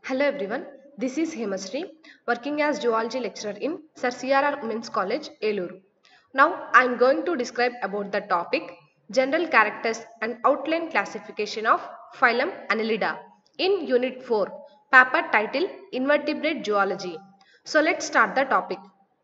Hello everyone, this is Hemashri, working as zoology lecturer in Sir CRR Women's College, Eluru. Now I am going to describe about the topic general characters and outline classification of phylum Annelida in Unit 4, paper title Invertebrate Zoology. So let's start the topic.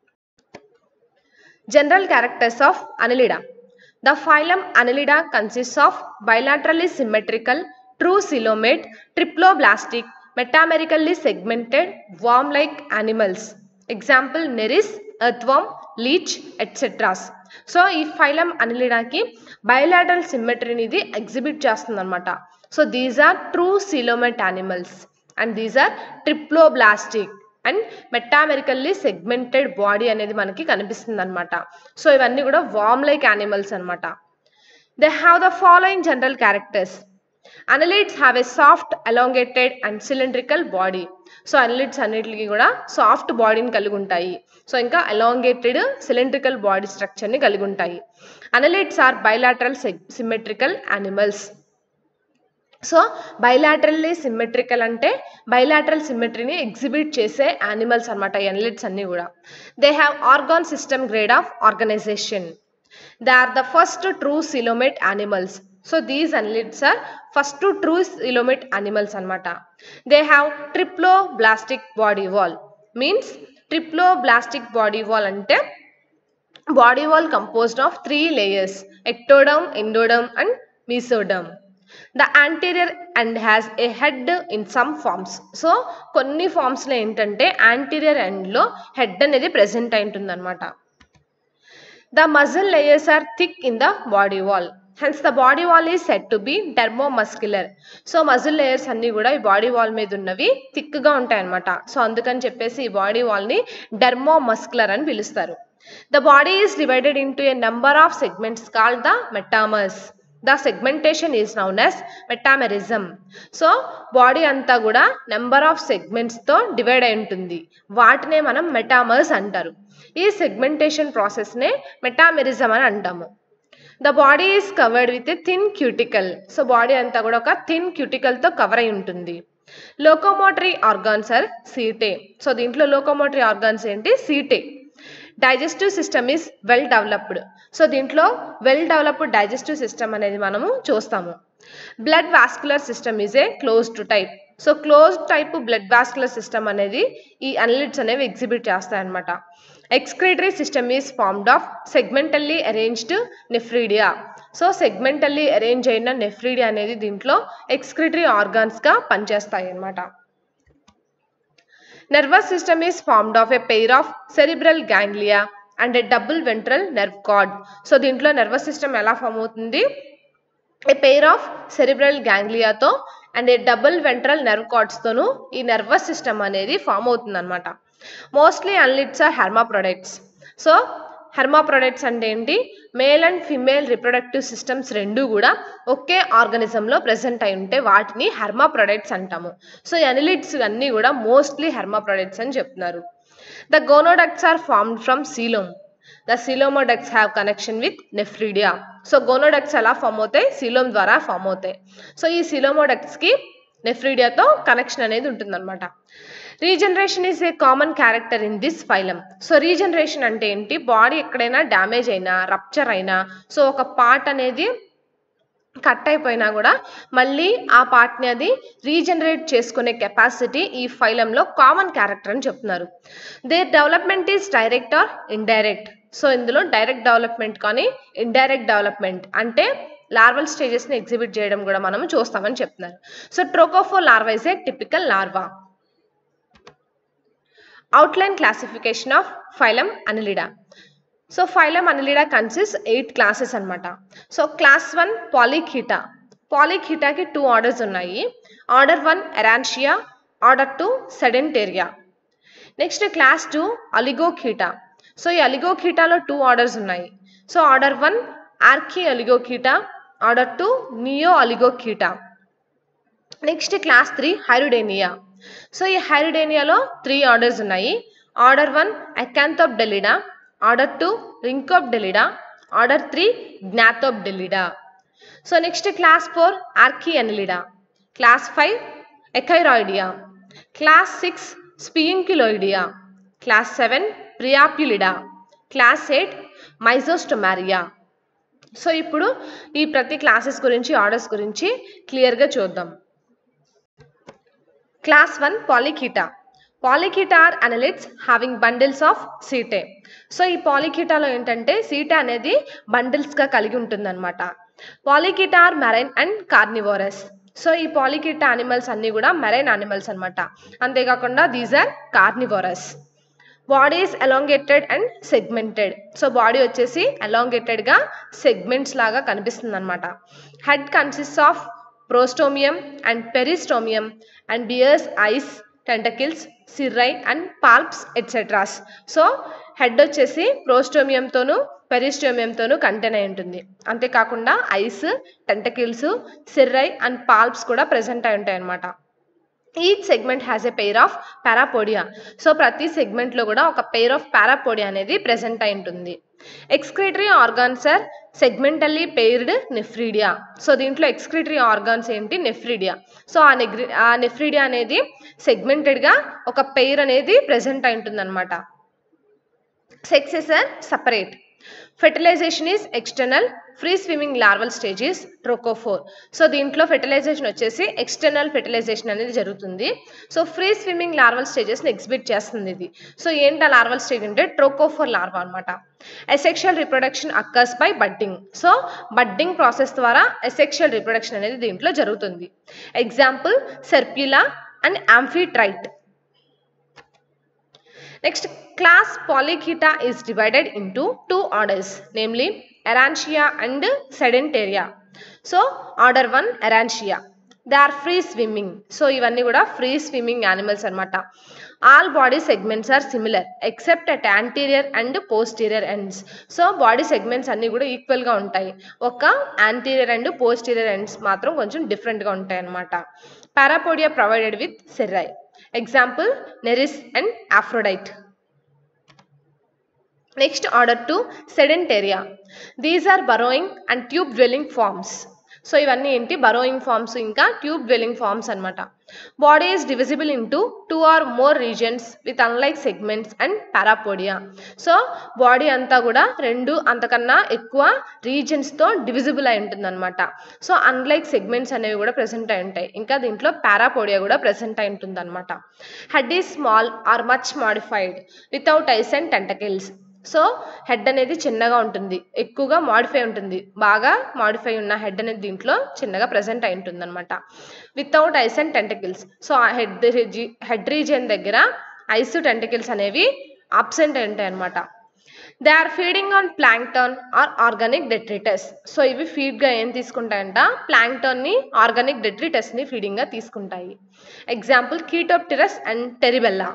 General characters of Annelida. The phylum Annelida consists of bilaterally symmetrical, true coelomate, triploblastic, metamerically segmented, worm-like animals. Example, Neris, earthworm, leech, etc. So ఈ phylum అనిలిడాకి bilateral సిమెట్రీని ఇది exhibit చేస్తుంది అనమాట so these are true coelomate animals and these are triploblastic and metamerically segmented body అనేది మనకి కనిపిస్తుంది అనమాట సో ఇవన్నీ కూడా వామ్ లైక్ యానిమల్స్ అనమాట they have the following general characters annelids have a soft elongated and cylindrical body so annelids అన్నిటికి కూడా soft బాడీని కలిగి ఉంటాయి సో ఇంకా ఎలాంగేటెడ్ సిలిండ్రికల్ బాడీ స్ట్రక్చర్ని కలిగి ఉంటాయి annelids are bilateral symmetrical animals so bilaterally symmetrical అంటే బైలాటరల్ సిమెట్రీని ఎగ్జిబిట్ చేసే యానిమల్స్ అనమాట ఎనలిట్స్ అన్నీ కూడా they have organ system grade of organization they are the first true coelomate animals so these annelids are first true coelomate animals అనమాట they have triploblastic body wall means triploblastic body wall అంటే body wall composed of three layers ectoderm endoderm and mesoderm the anterior and has a head in some forms so కొన్ని ఫార్మ్స్లో ఏంటంటే anterior ఎండ్లో head అనేది present అయి ఉంటుంది అనమాట the muscle layers are thick in the body wall hence the body wall is said to be dermomuscular so muscle layers అన్నీ కూడా ఈ బాడీ వాల్ మీద ఉన్నవి థిక్గా ఉంటాయి అనమాట సో అందుకని చెప్పేసి ఈ బాడీ వాల్ని డెర్మోమస్క్యులర్ అని పిలుస్తారు the body is divided into a number of segments called the metamers the segmentation is known as metamerism so body అంతా కూడా నెంబర్ ఆఫ్ సెగ్మెంట్స్తో డివైడ్ అయి ఉంటుంది వాటినే మనం మెటామర్స్ అంటారు ఈ సెగ్మెంటేషన్ ప్రాసెస్నే మెటామెరిజం అని అంటాము the body is covered with a thin cuticle so body అంతా కూడా ఒక థిన్ క్యూటికల్తో కవర్ అయి ఉంటుంది locomotory organs are setae so దీంట్లో లోకోమోటరీ ఆర్గాన్స్ ఏంటి setae digestive system is well developed so దీంట్లో వెల్ డెవలప్డ్ డైజెస్టివ్ సిస్టమ్ అనేది మనము చూస్తాము blood vascular system is a closed type so closed type blood vascular system అనేది ఈ annelids అనేవి exhibit చేస్తాయన్నమాట excretory system is formed of segmentally arranged nephridia so segmentally arrange అయిన nephridia అనేది దీంట్లో ఎక్స్క్రిటరీ ఆర్గాన్స్గా పనిచేస్తాయి అన్నమాట nervous system is formed of a pair of cerebral ganglia and a double ventral nerve cord so దీంట్లో nervous system ఎలా form అవుతుంది a pair of cerebral గ్యాంగ్లియాతో and a double ventral nerve కార్డ్స్తోనూ ఈ నర్వస్ సిస్టమ్ అనేది form అవుతుంది అనమాట mostly annelids are hermaphrodites so hermaphrodites అంటే ఏంటి male and female reproductive systems రెండు కూడా ఒకే ఆర్గనిజంలో ప్రెసెంట్ అయి ఉంటే వాటిని హెర్మా ప్రొడక్ట్స్ అంటాము సో ఎనిలిడ్స్ అన్నీ కూడా మోస్ట్లీ హెర్మా ప్రొడక్ట్స్ అని చెప్తున్నారు the gonoducts are formed from coelom the coelomoducts have connection with nephridia so gonoducts ఎలా ఫామ్ అవుతాయి సిలోమ్ ద్వారా ఫామ్ అవుతాయి సో ఈ సిలోమోడక్ట్స్కి నెఫ్రీడియాతో కనెక్షన్ అనేది ఉంటుందన్నమాట regeneration is a common character in this phylum so regeneration అంటే ఏంటి బాడీ ఎక్కడైనా డ్యామేజ్ అయినా రప్చర్ అయినా సో ఒక పార్ట్ అనేది కట్ అయిపోయినా కూడా మళ్ళీ ఆ పార్ట్ని అది రీజనరేట్ చేసుకునే కెపాసిటీ ఈ ఫైలంలో కామన్ క్యారెక్టర్ అని చెప్తున్నారు their development is direct or indirect so ఇందులో డైరెక్ట్ డెవలప్మెంట్ కానీ ఇండైరెక్ట్ డెవలప్మెంట్ అంటే లార్వల్ స్టేజెస్ని ఎగ్జిబిట్ చేయడం కూడా మనం చూస్తామని చెప్తున్నారు so trochophore larva is a typical larva outline classification of phylum annelida so phylum Annelida consists eight classes అనమాట సో క్లాస్ వన్ పాలిఖీటా పాలిఖీటాకి టూ ఆర్డర్స్ ఉన్నాయి order one Errantia order two Sedentaria next class two Oligochaeta so ఈ అలిగోఖీటాలో two orders ఉన్నాయి so order one Archioligochaeta order two Neooligochaeta next class three Hirudinea so ఈ హైరుడేనియాలో three orders ఉన్నాయి order one Acanthobdellida order two Rhynchobdellida order three Gnathobdellida so next class four Archiannelida class five Echiuroidea class six Sipunculoidea class seven Priapulida class eight Myzostomaria so ఇప్పుడు ఈ ప్రతి classes గురించి orders గురించి క్లియర్గా చూద్దాం class one Polychaeta Polychaeta are annelids having bundles of setae so ఈ పాలికీటాలో ఏంటంటే setae అనేది బండిల్స్గా కలిగి ఉంటుందన్నమాట Polychaeta are marine and carnivorous so ఈ పాలికీటా అనిమల్స్ అన్నీ కూడా మెరైన్ అనిమల్స్ అనమాట అంతేకాకుండా these are carnivorous body is elongated and segmented so body వచ్చేసి ఎలాంగేటెడ్గా సెగ్మెంట్స్ లాగా కనిపిస్తుంది అనమాట head consist of prostomium and peristomium and bears eyes tentacles cirri and palps etceteras so head వచ్చేసి ప్రోస్టోమియంతోనూ పెరిస్టోమియంతోనూ కంటైన్ అయి ఉంటుంది అంతేకాకుండా eyes tentacles cirri and palps కూడా ప్రెసెంట్ అయి ఉంటాయి అన్నమాట each segment has a pair of parapodia so ప్రతి సెగ్మెంట్లో కూడా ఒక పెయిర్ ఆఫ్ పారాపోడియా అనేది ప్రెసెంట్ అయి ఉంటుంది excretory organs are segmentally paired nephridia so దీంట్లో ఎక్స్క్రిటరీ ఆర్గాన్స్ ఏంటి నెఫ్రీడియా సో ఆ నెగ్రి ఆ నెఫ్రీడియా అనేది సెగ్మెంటెడ్గా ఒక పెయిర్ అనేది ప్రెసెంట్ అయి ఉంటుంది అనమాట sexes are separate fertilization is external free swimming larval stage is trochophore so దీంట్లో ఫెర్టిలైజేషన్ వచ్చేసి ఎక్స్టర్నల్ ఫెర్టిలైజేషన్ అనేది జరుగుతుంది సో ఫ్రీ స్విమ్మింగ్ లార్వల్ స్టేజెస్ని ఎగ్జిబిట్ చేస్తుంది ఇది సో ఏంటి ఆ లార్వల్ స్టేజ్ అంటే ట్రోకోఫోర్ లార్వా అనమాట asexual reproduction occurs by budding so budding process ద్వారా ఎసెక్షువల్ రిప్రొడక్షన్ అనేది దీంట్లో జరుగుతుంది example Serpula and Amphitrite Next, class Polychaeta is divided into two orders, namely Arantia and Sedentaria. So, order 1 Arantia. They are free swimming so ఇవన్నీ కూడా free swimming animals అనమాట all body segments are similar except at anterior and posterior ends so body segments అన్నీ కూడా ఈక్వల్గా ఉంటాయి ఒక anterior and posterior ends మాత్రం కొంచెం డిఫరెంట్గా ఉంటాయి అనమాట parapodia provided with cirri example Nereis and Aphrodite next order two Sedentaria these are burrowing and tube dwelling forms so ఇవన్నీ ఏంటి బరోయింగ్ ఫార్మ్స్ ఇంకా ట్యూబ్ డ్వెల్లింగ్ ఫార్మ్స్ అనమాట body is divisible into two or more regions with unlike segments and parapodia so body అంతా కూడా రెండు అంతకన్నా ఎక్కువ రీజన్స్తో divisible అయి ఉంటుందన్నమాట సో అన్లైక్ సెగ్మెంట్స్ అనేవి కూడా ప్రెసెంట్ అయి ఉంటాయి ఇంకా దీంట్లో పారాపోడియా కూడా ప్రెసెంట్ అయి ఉంటుంది అనమాట head is small or much modified without eyes and tentacles so head అనేది చిన్నగా ఉంటుంది ఎక్కువగా మాడిఫై ఉంటుంది బాగా మాడిఫై ఉన్న హెడ్ అనేది దీంట్లో చిన్నగా ప్రజెంట్ అయి ఉంటుంది అనమాట without eyes and tentacles so ఆ హెడ్ హెడ్ రీజియన్ దగ్గర ఐస్ టెంటకిల్స్ అనేవి అబ్సెంట్ అయి ఉంటాయి అనమాట they are feeding on plankton or organic detritus so ఇవి ఫీడ్గా ఏం తీసుకుంటాయంట ప్లాంక్టన్ని ఆర్గానిక్ డెట్రిటస్ని ఫీడింగ్గా తీసుకుంటాయి example Chaetopterus and Terebella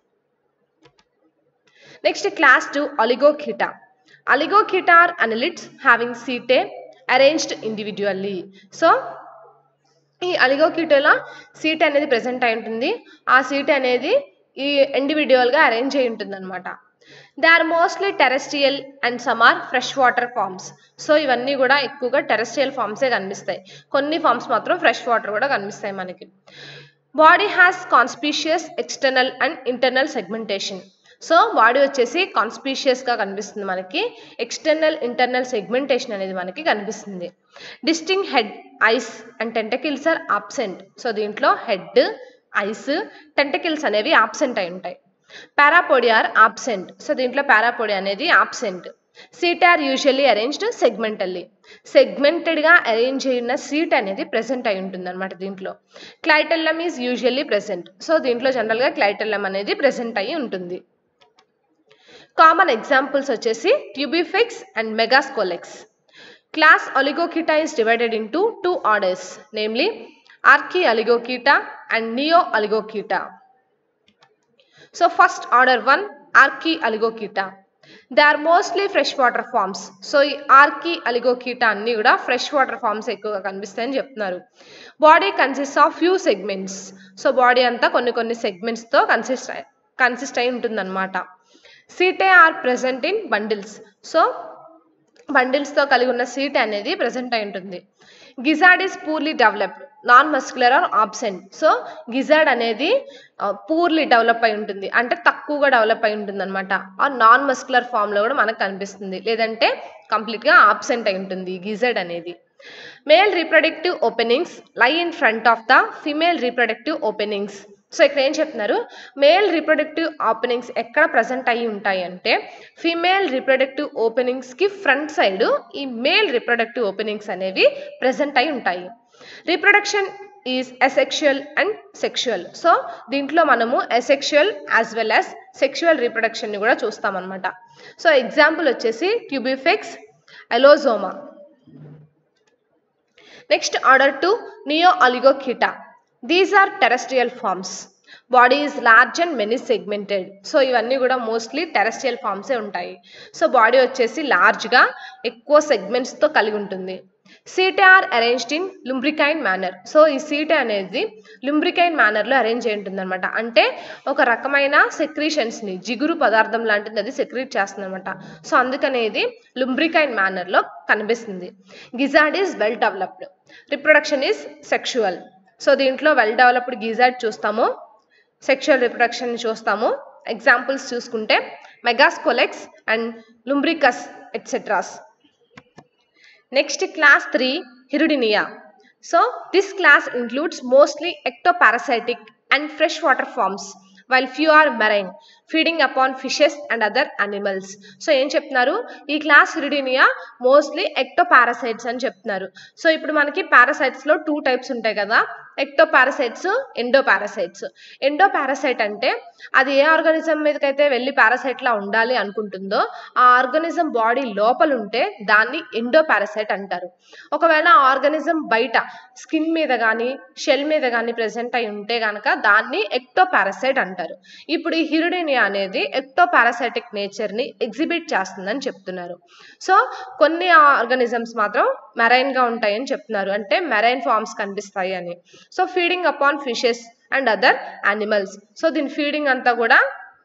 next class two Oligochaeta Oligochaeta are annelids having setae arranged individually so ఈ అలిగోకీటోలో సీట్ అనేది ప్రెసెంట్ అయి ఉంటుంది ఆ సీట్ అనేది ఈ ఇండివిజువల్గా అరేంజ్ అయి ఉంటుంది అనమాట they are mostly terrestrial and some are fresh water forms so ఇవన్నీ కూడా ఎక్కువగా టెరెస్ట్రియల్ ఫార్మ్సే కనిపిస్తాయి కొన్ని ఫార్మ్స్ మాత్రం ఫ్రెష్ వాటర్ కూడా కనిపిస్తాయి మనకి body has conspicuous external and internal segmentation so body వచ్చేసి కాన్స్పీషియస్గా కనిపిస్తుంది మనకి ఎక్స్టర్నల్ ఇంటర్నల్ సెగ్మెంటేషన్ అనేది మనకి కనిపిస్తుంది distinct head eyes and tentacles are absent so దీంట్లో హెడ్ ఐస్ టెంటకిల్స్ అనేవి ఆబ్సెంట్ అయి ఉంటాయి పారాపోడియా ఆర్ ఆబ్సెంట్ సో దీంట్లో పారాపోడియా అనేది absent setae are usually arranged segmentally సెగ్మెంటెడ్గా అరేంజ్ అయిన సీట్ అనేది ప్రెసెంట్ అయి ఉంటుంది అనమాట దీంట్లో clitellum is usually present so దీంట్లో జనరల్గా క్లైటెల్లం అనేది ప్రెసెంట్ అయి ఉంటుంది కామన్ ఎగ్జాంపుల్స్ వచ్చేసి Tubifex and Megascolex class Oligochaeta is divided into two orders namely archi oligoketa and neo oligoketa so first order one archi oligoketa they are mostly fresh water forms so ఈ ఆర్కి అలిగోకీటా అన్నీ కూడా fresh water forms ఎక్కువగా కనిపిస్తాయని చెప్తున్నారు body consist of few segments so body అంతా కొన్ని కొన్ని సెగ్మెంట్స్తో కన్సిస్ట్ కన్సిస్ట్ అయి ఉంటుందన్నమాట setae are present in bundles so బండిల్స్తో కలిగి ఉన్న సీట్ అనేది ప్రెసెంట్ అయి ఉంటుంది గిజాడ్ is poorly developed non muscular or absent so gizzard అనేది పూర్లీ డెవలప్ అయి ఉంటుంది అంటే తక్కువగా డెవలప్ అయి ఉంటుంది అనమాట ఆ నాన్ మస్కులర్ ఫామ్లో కూడా మనకు కనిపిస్తుంది లేదంటే కంప్లీట్గా ఆబ్సెంట్ అయి ఉంటుంది గిజార్డ్ అనేది male reproductive openings lie in front of the female reproductive openings so ఇక్కడ ఏం చెప్తున్నారు మేల్ రీప్రొడక్టివ్ ఓపెనింగ్స్ ఎక్కడ ప్రజెంట్ అయ్యి ఉంటాయి అంటే ఫీమేల్ రీప్రొడక్టివ్ ఓపెనింగ్స్కి ఫ్రంట్ సైడ్ ఈ మేల్ రీప్రొడక్టివ్ ఓపెనింగ్స్ అనేవి ప్రజెంట్ అయి ఉంటాయి reproduction is asexual and sexual so దీంట్లో మనము asexual as well as sexual రీప్రొడక్షన్ని కూడా చూస్తామన్నమాట సో ఎగ్జాంపుల్ వచ్చేసి Tubifex Aeolosoma next order two Neooligochaeta these are terrestrial forms body is large and many segmented so ఇవన్నీ కూడా mostly terrestrial ఫార్మ్సే ఉంటాయి so body వచ్చేసి లార్జ్గా ఎక్కువ సెగ్మెంట్స్తో కలిగి ఉంటుంది setae are arranged in lumbricine manner so ఈ సీటే అనేది లుంబ్రికైన్ మేనర్లో అరేంజ్ అయి ఉంటుంది అనమాట అంటే ఒక రకమైన సెక్రీషన్స్ని జిగురు పదార్థం లాంటిది అది సెక్రీట్ చేస్తుంది అనమాట సో అందుకనేది లుంబ్రికైన్ మేనర్లో కనిపిస్తుంది gizzard is well developed reproduction is sexual so దీంట్లో వెల్ డెవలప్డ్ గిజార్డ్ చూస్తాము సెక్షువల్ రిప్రొడక్షన్ చూస్తాము ఎగ్జాంపుల్స్ చూసుకుంటే Megascolex and Lumbricus etceteras next class three Hirudinea so this class includes mostly ectoparasitic and fresh water forms while few are marine feeding upon fishes and other animals so ఏం చెప్తున్నారు ఈ class హిరిడినియా mostly ఎక్టోపారసైట్స్ అని చెప్తున్నారు so ఇప్పుడు మనకి పారాసైట్స్లో two types ఉంటాయి కదా ఎక్టోపారసైట్స్ ఎండోపారసైట్స్ ఎండోపారసైట్ అంటే అది ఏ ఆర్గానిజం మీదకైతే వెళ్ళి పారాసైట్లా ఉండాలి అనుకుంటుందో ఆ ఆర్గానిజం బాడీ లోపల ఉంటే దాన్ని ఎండోపారసైట్ అంటారు ఒకవేళ ఆ ఆర్గానిజం బయట స్కిన్ మీద కానీ షెల్ మీద కానీ ప్రెసెంట్ అయి ఉంటే కనుక దాన్ని ఎక్టోపారసైట్ అంటారు ఇప్పుడు ఈ హిరుడినియా అనేది ఎక్టోపారసైటిక్ నేచర్ని ఎగ్జిబిట్ చేస్తుందని చెప్తున్నారు సో కొన్ని ఆర్గానిజమ్స్ మాత్రం మెరైన్గా ఉంటాయని చెప్తున్నారు అంటే మెరైన్ ఫార్మ్స్ కనిపిస్తాయి అని so feeding upon fishes and other animals so దీని ఫీడింగ్ అంతా కూడా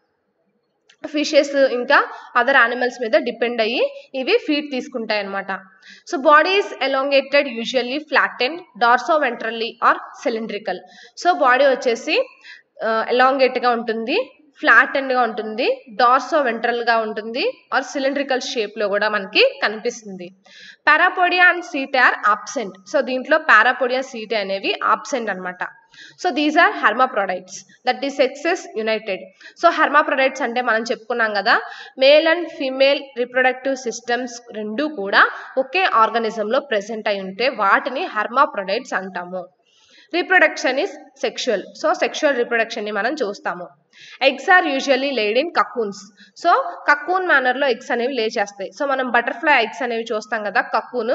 ఫిషెస్ ఇంకా అదర్ యానిమల్స్ మీద డిపెండ్ అయ్యి ఇవి ఫీడ్ తీసుకుంటాయి అనమాట so body is elongated usually flatten dorsoventrally or cylindrical so body వచ్చేసి ఎలాంగేట్గా ఉంటుంది ఫ్లాటెన్గా ఉంటుంది డార్సో వెంట్రల్గా ఉంటుంది ఆర్ సిలిండ్రికల్ షేప్లో కూడా మనకి కనిపిస్తుంది parapodia and setae are absent so దీంట్లో పారాపోడియా సీటే అనేవి ఆబ్సెంట్ అనమాట so these are hermaphrodites that ఈ సెక్సెస్ యునైటెడ్ సో హెర్మాప్రొడైట్స్ అంటే మనం చెప్పుకున్నాం కదా male and female reproductive systems రెండు కూడా ఒకే ఆర్గానిజంలో ప్రెసెంట్ అయి ఉంటే వాటిని హెర్మాప్రొడైట్స్ అంటాము reproduction is sexual so sexual రిప్రొడక్షన్ని మనం చూస్తాము eggs are usually laid in cocoons so cocoon మేనర్లో ఎగ్స్ అనేవి లే చేస్తాయి సో మనం బటర్ఫ్లై ఎగ్స్ అనేవి చూస్తాం కదా కక్కూన్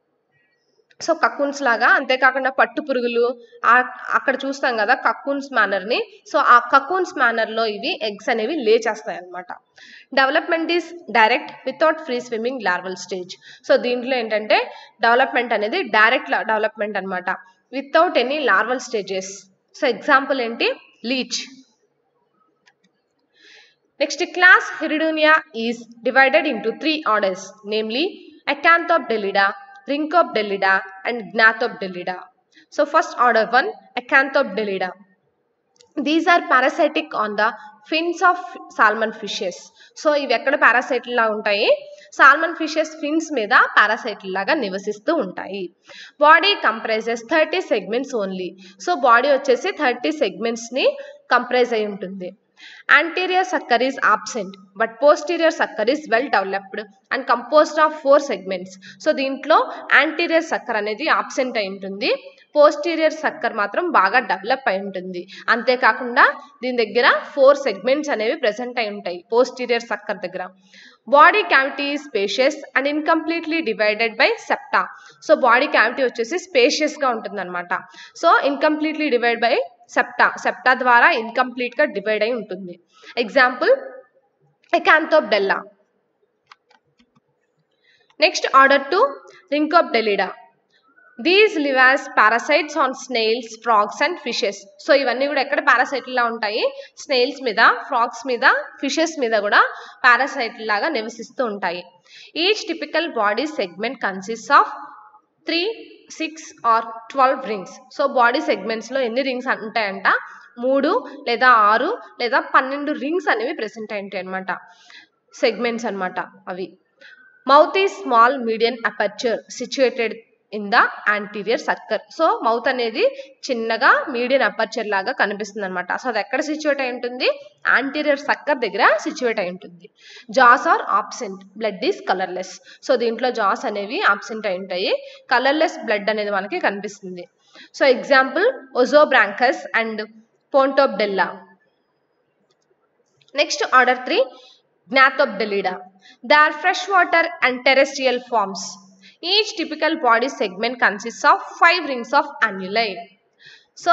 సో కక్కూన్స్ లాగా అంతేకాకుండా పట్టు పురుగులు అక్కడ చూస్తాం కదా కక్కూన్స్ మేనర్ని సో ఆ కక్కూన్స్ మేనర్లో ఇవి ఎగ్స్ అనేవి లే చేస్తాయి అనమాట development is direct without free swimming larval stage so దీంట్లో ఏంటంటే డెవలప్మెంట్ అనేది డైరెక్ట్ డెవలప్మెంట్ అనమాట without any larval stages so example ఏంటి leech next class Hirudinea is divided into three orders namely Acanthobdellida Rhynchobdellida and Gnathobdellida so first order one Acanthobdellida these are parasitic on the fins of salmon fishes so ఇవి ఎక్కడ పారాసైట్లా ఉంటాయి salmon fishes fins మీద పారాసైట్ల లాగా నివసిస్తూ ఉంటాయి body comprises thirty segments only so body వచ్చేసి thirty సెగ్మెంట్స్ని comprise అయి ఉంటుంది anterior sucker is absent but posterior sucker is well developed and composed of four segments so దీంట్లో anterior sucker అనేది absent అయి ఉంటుంది పోస్టీరియర్ సక్కర్ మాత్రం బాగా డెవలప్ అయి ఉంటుంది అంతేకాకుండా దీని దగ్గర ఫోర్ సెగ్మెంట్స్ అనేవి ప్రెసెంట్ అయి ఉంటాయి పోస్టీరియర్ సక్కర్ దగ్గర body cavity spacious and incompletely divided by septa so body cavity వచ్చేసి స్పేషియస్గా ఉంటుంది అనమాట so incompletely divide by septa septa ద్వారా ఇన్కంప్లీట్గా డివైడ్ అయి ఉంటుంది example Acanthobdella next order two Rhynchobdellida these live as parasites on snails frogs and fishes so ఇవన్నీ కూడా ఎక్కడ పారాసైట్లా ఉంటాయి స్నేల్స్ మీద ఫ్రాగ్స్ మీద ఫిషెస్ మీద కూడా పారాసైట్ లాగా నివసిస్తూ ఉంటాయి each typical body segment consist of three six or twelve rings so body సెగ్మెంట్స్లో ఎన్ని రింగ్స్ ఉంటాయంట మూడు లేదా ఆరు లేదా పన్నెండు రింగ్స్ అనేవి ప్రెసెంట్ అయి ఉంటాయి అనమాట సెగ్మెంట్స్ అనమాట అవి mouth is small medium aperture situated in the anterior sucker so mouth అనేది చిన్నగా మీడియం అపర్చర్ లాగా కనిపిస్తుంది అనమాట సో అది ఎక్కడ సిచ్యువేట్ అయి ఉంటుంది యాంటీరియర్ సర్కర్ దగ్గర సిచ్యువేట్ అయి ఉంటుంది jaws are absent blood is colourless so దీంట్లో జాస్ అనేవి ఆబ్సెంట్ అయి ఉంటాయి కలర్లెస్ బ్లడ్ అనేది మనకి కనిపిస్తుంది so example Ozobranchus and Pontobdella next order three Gnathobdellida they are fresh water and terrestrial forms each typical body segment consist of five rings of annuli so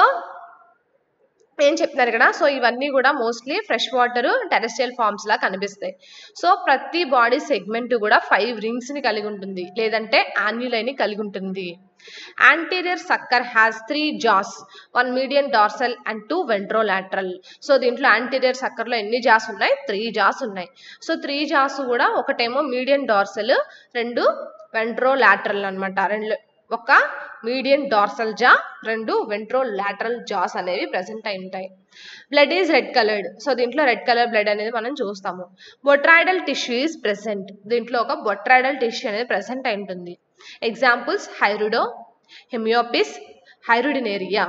ఏం చెప్తున్నారు ఇక్కడ so ఇవన్నీ కూడా mostly fresh water terrestrial forms లా కనిపిస్తాయి so ప్రతి body segment కూడా five rings ని కలిగి ఉంటుంది లేదంటే యాన్యులైని కలిగి ఉంటుంది anterior sucker has three jaws one medium dorsal and two ventrolateral so దీంట్లో యాంటీరియర్ సక్కర్లో ఎన్ని జాస్ ఉన్నాయి త్రీ జాస్ ఉన్నాయి సో త్రీ జాస్ కూడా ఒకటేమో మీడియం డార్సల్ రెండు వెంట్రోలాటరల్ అనమాట రెండు ఒక మీడియం డార్సల్ జా రెండు వెంట్రో లాటరల్ జాస్ అనేవి ప్రెసెంట్ అయి ఉంటాయి blood is red coloured so దీంట్లో రెడ్ కలర్ బ్లడ్ అనేది మనం చూస్తాము బొట్రాయిడల్ టిష్యూ ఈజ్ ప్రెసెంట్ దీంట్లో ఒక బొట్రాయిడల్ టిష్యూ అనేది ప్రెసెంట్ అయి ఉంటుంది examples Hirudo Haemopis Hirudinaria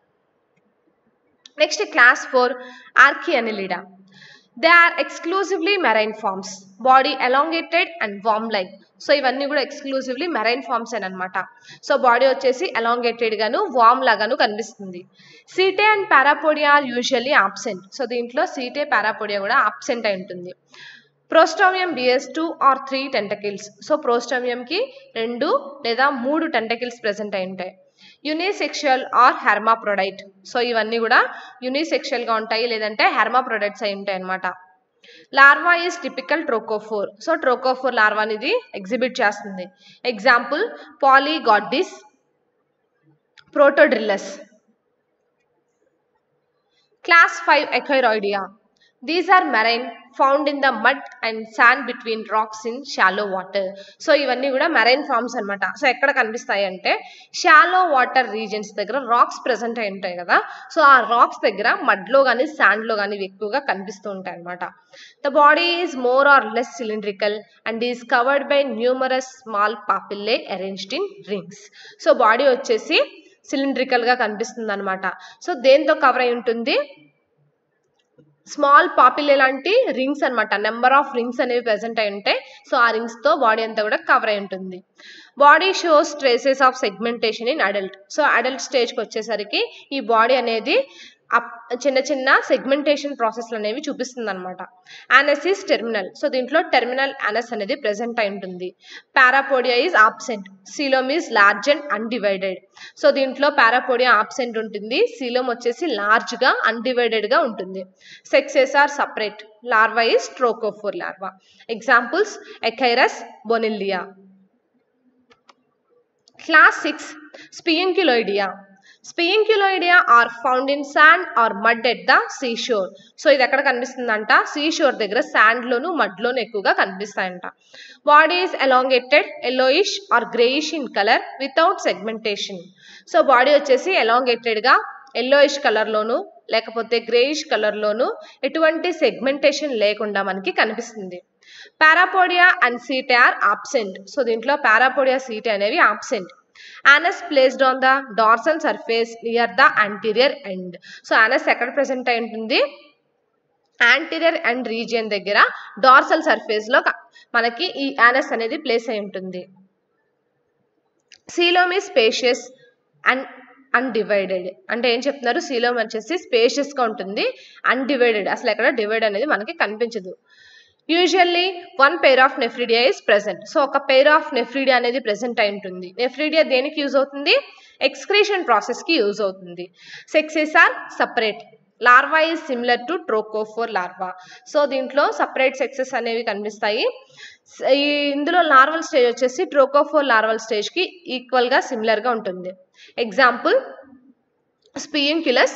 next class four Archiannelida they are exclusively marine forms body elongated and worm like so ఇవన్నీ కూడా ఎక్స్క్లూజివ్లీ మెరైన్ ఫార్మ్స్ అనమాట సో బాడీ వచ్చేసి ఎలాంగేటెడ్ గాను వామ్ లాగాను కనిపిస్తుంది setae and parapodia are usually absent so దీంట్లో setae parapodia కూడా absent అయి ఉంటుంది prostomium bears two or three tentacles so ప్రోస్టోమియంకి రెండు లేదా మూడు టెంటకిల్స్ ప్రెసెంట్ అయి ఉంటాయి యునిసెక్షువల్ ఆర్ హెర్మాప్రొడైట్ సో ఇవన్నీ కూడా యునిసెక్షువల్గా ఉంటాయి లేదంటే హెర్మాప్రొడైట్స్ అయి ఉంటాయి అనమాట larva is typical trochophore so trochophore larva అనేది ఎగ్జిబిట్ చేస్తుంది example Polygordius Protodrilus class five Echiuroidea these are marine found in the mud and sand between rocks in shallow water so ఇవన్నీ కూడా మెరైన్ ఫార్మ్స్ అనమాట so ఎక్కడ కనిపిస్తాయి అంటే shallow water regions దగ్గర rocks present అయి ఉంటాయి కదా సో ఆ రాక్స్ దగ్గర మడ్లో కానీ శాండ్లో కానీ ఇవి ఎక్కువగా కనిపిస్తూ ఉంటాయి అనమాట the body is more or less cylindrical and is covered by numerous small papillae arranged in rings so body వచ్చేసి సిలిండ్రికల్గా కనిపిస్తుంది అనమాట సో దేంతో కవర్ అయి ఉంటుంది స్మాల్ పాపిల్ లాంటి రింగ్స్ అనమాట నెంబర్ ఆఫ్ రింగ్స్ అనేవి ప్రెసెంట్ అయి ఉంటాయి సో ఆ రింగ్స్ తో బాడీ అంతా కూడా కవర్ అయి ఉంటుంది body shows traces of segmentation in adult so adult స్టేజ్కి వచ్చేసరికి ఈ బాడీ అనేది చిన్న చిన్న సెగ్మెంటేషన్ ప్రాసెస్లు అనేవి చూపిస్తుంది అనమాట యానసిస్ టెర్మినల్ సో దీంట్లో టెర్మినల్ యానస్ అనేది ప్రెసెంట్ అయి ఉంటుంది parapodia is absent coelom is large and undivided so దీంట్లో పారాపోడియా ఆబ్సెంట్ ఉంటుంది సీలోమ్ వచ్చేసి లార్జ్గా అన్డివైడెడ్గా ఉంటుంది sexes are separate larva is trochophore larva examples Echiurus Bonellia class six Sipunculoidea Sipunculoidea are found in sand or mud at the sea shore so ఇది ఎక్కడ కనిపిస్తుందంట sea shore దగ్గర శాండ్లోను మడ్లోను ఎక్కువగా కనిపిస్తాయంట body is elongated yellowish or greyish in colour without segmentation so body వచ్చేసి ఎలాంగేటెడ్గా ఎల్లోయిష్ కలర్లోను లేకపోతే గ్రేయిష్ కలర్లోను ఎటువంటి సెగ్మెంటేషన్ లేకుండా మనకి కనిపిస్తుంది parapodia and setae are absent so దీంట్లో పారాపోడియా సీటే అనేవి absent anus placed on the dorsal surface near the anterior end so anus ఎక్కడ ప్రెసెంట్ అయి ఉంటుంది యాంటీరియర్ అండ్ రీజియన్ దగ్గర డార్సల్ సర్ఫేస్ లో మనకి ఈ యానస్ అనేది ప్లేస్ అయి ఉంటుంది సీలోమ్ ఈ స్పేషియస్ అండ్ అన్డివైడెడ్ అంటే ఏం చెప్తున్నారు సీలోమ్ వచ్చేసి స్పేషియస్ గా ఉంటుంది అన్డివైడెడ్ అసలు ఎక్కడ డివైడ్ అనేది మనకి కనిపించదు usually one pair of nephridia is present so ఒక పెయిర్ ఆఫ్ నెఫ్రిడియా అనేది ప్రెసెంట్ అయి ఉంటుంది నెఫ్రిడియా దేనికి యూజ్ అవుతుంది ఎక్స్క్రీషన్ ప్రాసెస్ కి యూజ్ అవుతుంది sexes are separate larva is similar to trochophore larva so దీంట్లో సపరేట్ సెక్సెస్ అనేవి కనిపిస్తాయి ఈ ఇందులో లార్వల్ స్టేజ్ వచ్చేసి ట్రోకోఫోర్ లార్వల్ స్టేజ్ కి ఈక్వల్ గా సిమిలర్ గా ఉంటుంది example Sipunculus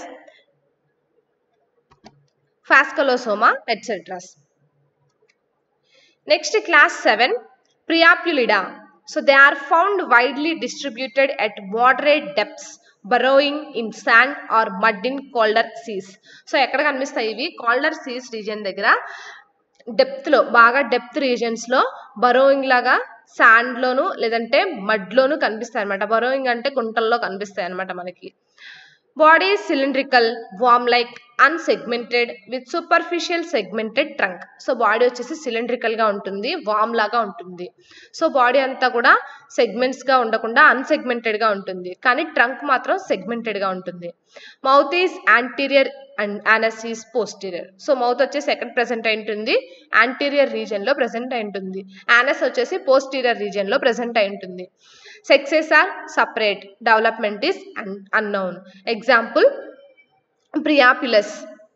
Phascolosoma etceteras next class seven Priapulida so they are found widely distributed at moderate depths burrowing in sand or mud in colder seas so ఎక్కడ కనిపిస్తాయి ఇవి colder Cs region దగ్గర డెప్త్లో బాగా depth రీజన్స్లో burrowing లాగా శాండ్లోను లేదంటే మడ్లోను కనిపిస్తాయి అనమాట burrowing అంటే గుంటల్లో కనిపిస్తాయి అనమాట మనకి body cylindrical worm like unsegmented with superficial segmented trunk so body వచ్చేసి సిలిండ్రికల్గా ఉంటుంది వామ్ లాగా ఉంటుంది సో బాడీ అంతా కూడా సెగ్మెంట్స్గా ఉండకుండా అన్సెగ్మెంటెడ్గా ఉంటుంది కానీ ట్రంక్ మాత్రం సెగ్మెంటెడ్గా ఉంటుంది mouth is anterior and anus is posterior so mouth వచ్చేసి ఎక్కడ ప్రెసెంట్ అయి ఉంటుంది యాంటీరియర్ రీజియన్లో ప్రెసెంట్ అయి ఉంటుంది యానస్ వచ్చేసి పోస్టీరియర్ రీజియన్లో ప్రెసెంట్ అయి ఉంటుంది sexes are separate development is unknown example Priapulus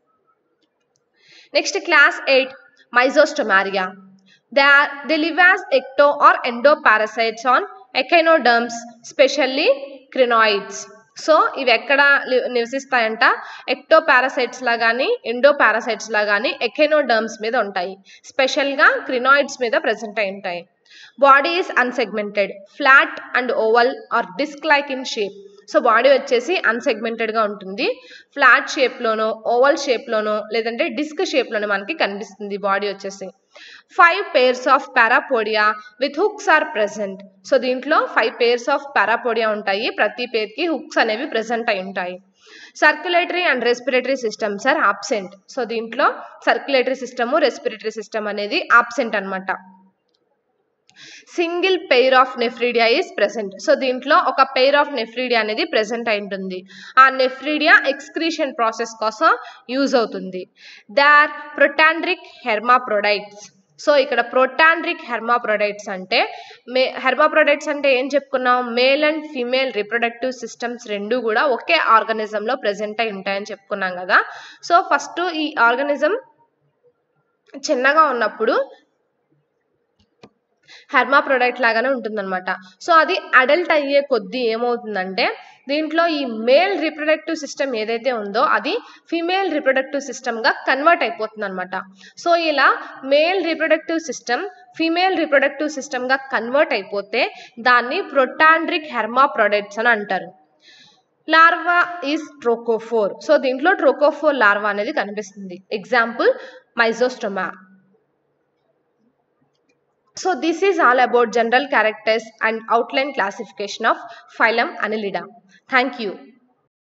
next class eight Myzostomaria they are they live as ecto or endo parasites on echinoderms specially crinoids so ఇవి ఎక్కడ నివసిస్తాయంట ecto parasites లా కానీ endo parasites లా కానీ ఎకెనోడర్మ్స్ మీద ఉంటాయి స్పెషల్గా క్రినాయిడ్స్ మీద ప్రెసెంట్ అయి ఉంటాయి body is unsegmented flat and oval or disc like in shape so body వచ్చేసి అన్సెగ్మెంటెడ్గా ఉంటుంది ఫ్లాట్ షేప్లోనో ఓవల్ షేప్లోనో లేదంటే డిస్క్ షేప్లోనో మనకి కనిపిస్తుంది బాడీ వచ్చేసి five pairs of parapodia with hooks are present so దీంట్లో ఫైవ్ పేర్స్ ఆఫ్ పారాపోడియా ఉంటాయి ప్రతి పేర్కి హుక్స్ అనేవి ప్రెసెంట్ అయి ఉంటాయి circulatory and respiratory systems are absent so దీంట్లో సర్క్యులేటరీ సిస్టము రెస్పిరేటరీ సిస్టమ్ అనేది ఆబ్సెంట్ అనమాట single pair of nephridia is present so దీంట్లో ఒక పెయిర్ ఆఫ్ నెఫ్రీడియా అనేది ప్రెసెంట్ అయి ఉంటుంది ఆ నెఫ్రీడియా ఎక్స్క్రీషన్ ప్రాసెస్ కోసం యూజ్ అవుతుంది they are protandric hermaphrodites so ఇక్కడ ప్రొటాండ్రిక్ హెర్మాప్రొడైట్స్ అంటే మే హెర్మాప్రొడైట్స్ అంటే ఏం చెప్పుకున్నాం male and female reproductive systems రెండు కూడా ఒకే ఆర్గనిజంలో ప్రెసెంట్ అయి ఉంటాయని చెప్పుకున్నాం కదా సో ఫస్ట్ ఈ ఆర్గనిజం చిన్నగా ఉన్నప్పుడు హెర్మా ప్రొడక్ట్ లాగానే ఉంటుందన్నమాట సో అది అడల్ట్ అయ్యే కొద్దీ ఏమవుతుందంటే దీంట్లో ఈ మేల్ రిప్రొడక్టివ్ సిస్టమ్ ఏదైతే ఉందో అది ఫీమేల్ రిప్రొడక్టివ్ సిస్టమ్గా కన్వర్ట్ అయిపోతుంది అనమాట సో ఇలా male reproductive system female reproductive సిస్టమ్గా కన్వర్ట్ అయిపోతే దాన్ని ప్రొటాండ్రిక్ హెర్మా ప్రొడక్ట్స్ అని అంటారు లార్వా ఈజ్ ట్రోకోఫోర్ సో దీంట్లో ట్రోకోఫోర్ లార్వా అనేది కనిపిస్తుంది example Myzostoma So this is all about general characters and outline classification of phylum Annelida. Thank you.